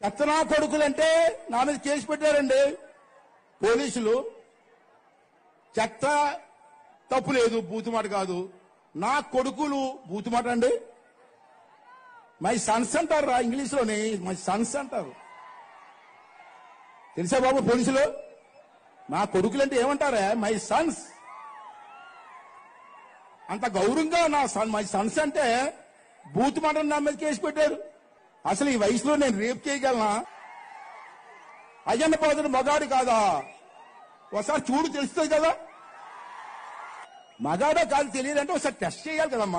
ఎత్తనా కొడుకులంటే నా మీద కేసు పెట్టారండి పోలీసులు చెత్త తప్పు లేదు బూతుమాట కాదు నా కొడుకులు బూతుమాట అండి మై సన్స్ అంటారు రా ఇంగ్లీష్లోని మై సన్స్ అంటారు తెలుసా బాబు పోలీసులు నా కొడుకులంటే ఏమంటారా మై సన్స్ అంత గౌరవంగా నా సన్ మై సన్స్ అంటే బూత్ మాట నా మీద కేసు పెట్టారు అసలు ఈ వయసులో నేను రేపు చేయగలనా అయ్యన్న పాదుడు మగాడు కాదా ఒకసారి చూడు తెలుస్తుంది కదా మగాడా కాదు తెలియదంటే ఒకసారి టెస్ట్ చేయాలి కదమ్మా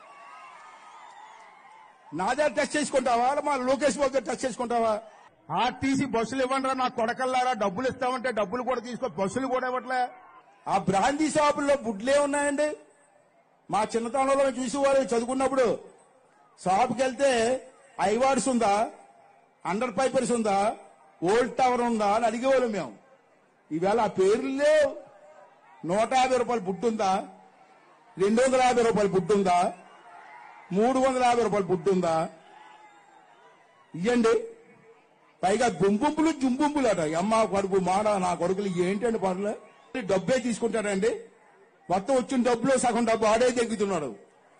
నా దగ్గర టెస్ట్ చేసుకుంటావా మా లోకేష్ బాబు దగ్గర టెస్ట్ చేసుకుంటావా ఆర్టీసీ బస్సులు ఇవ్వండి నా కొడకల్లారా డబ్బులు ఇస్తామంటే డబ్బులు కూడా తీసుకో బస్సులు కూడా ఇవ్వట్లే ఆ బ్రాందీ షాపుల్లో బుడ్లే ఉన్నాయండి మా చిన్నతనంలో మేము చూసేవారు చదువుకున్నప్పుడు షాప్కి వెళ్తే ఐవార్డ్స్ ఉందా అండర్ పైపర్స్ ఉందా ఓల్డ్ టవర్ ఉందా అని అడిగేవాళ్ళం మేము ఈవేళ ఆ పేర్లు లేవు నూట యాభై రూపాయలు బుట్టుందా రెండు వందల యాభై రూపాయలు బుట్టుందా మూడు వందల యాభై రూపాయలు బుట్టుందా ఇయ్యండి పైగా గుంపుంపులు జుంపుంపులు అట అమ్మ కడుపు మాడ నా కొడుకులు ఏంటండి పనులు డబ్బే తీసుకుంటాడండి మొత్తం వచ్చిన డబ్బులో సగం డబ్బు ఆడే దగ్గుతున్నాడు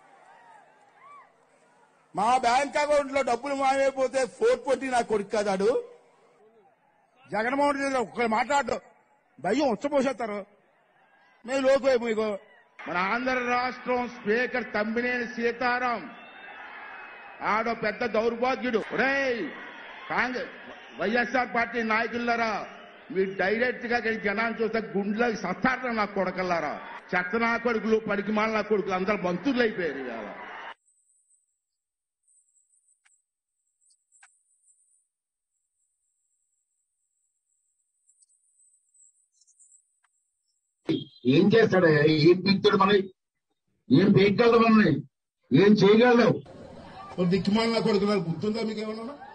మా బ్యాంక్ అకౌంట్ లో డబ్బులు మాయమైపోతే ఫోర్ ట్వంటీ నా కొడుకు కదాడు జగన్మోహన్ రెడ్డి ఒక్క మాట్లాడు భయం ఉచ్చపోసేస్తారు మేము లోకు మీకు మన ఆంధ్ర రాష్ట్రం స్పీకర్ తమ్మినేని సీతారాం ఆడో పెద్ద దౌర్భాగ్యుడు రేయ్ కాంగ్రెస్ వైఎస్ఆర్ పార్టీ నాయకులారా మీరు డైరెక్ట్ గా ఇక్కడ జనాన్ని చూస్తే గుండెలోకి సత్తారట నా కొడకల్లారా చెత్త నా కొడుకులు పడికిమాల నా కొడుకులు అందరూ బంతులు అయిపోయారు ఇవాళ ఏం చేస్తాడయ్యా ఏం పీక్తాడు మనని ఏం పీకగలడు మనని ఏం చేయగలడు దిక్కుమాల నా కొడుకు నాకు గుర్తుందా మీకు ఏమన్నా